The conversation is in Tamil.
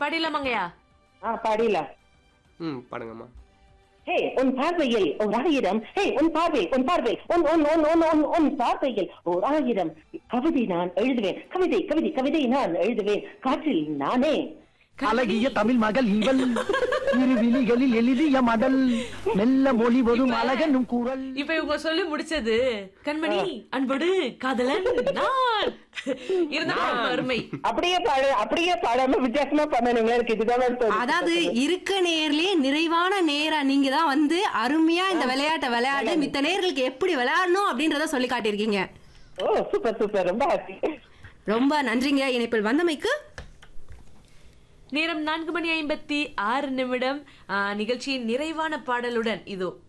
பாடிடலாமாங்கய்யா ஆ பாடிடலாம் ம் பாடுங்கம்மா ஹே உன் பார்வையில் ஓர் ஆயிரம் ஹே உன் பார்வை உன் பார்வை உன் உன் உன் உன் உன் உன் பார்வையில் ஓர் ஆயிரம் கவிதை நான் எழுதுவேன் கவிதை கவிதை கவிதை நான் எழுதுவேன் காற்றில் நானே அழகிய தமிழ் மகள் இவள் இரு விழிகளில் எழுதிய மடல் மெல்ல மொழி வரும் அழகனும் குரல் இப்ப இவங்க சொல்லி முடிச்சது கண்மணி அன்போடு காதலன் நான் இருந்தாலும் அருமை அப்படியே பாடு அப்படியே பாடாம வித்தியாசமா பண்ணணுங்களா எனக்கு இதுதான் தோணுது. அதாவது இருக்க நேர்லயே நிறைவான நேரா நீங்க தான் வந்து அருமையா இந்த விளையாட்டை விளையாடி மித்த நேர்களுக்கு எப்படி விளையாடணும் அப்படின்றத சொல்லி காட்டியிருக்கீங்க ஓ சூப்பர் சூப்பர் ரொம்ப ஹாப்பி ரொம்ப நன்றிங்க இணைப்பில் வந்தமைக்கு நேரம் நான்கு மணி ஐம்பத்தி ஆறு நிமிடம் ஆ, நிகழ்ச்சியின் நிறைவான பாடலுடன் இதோ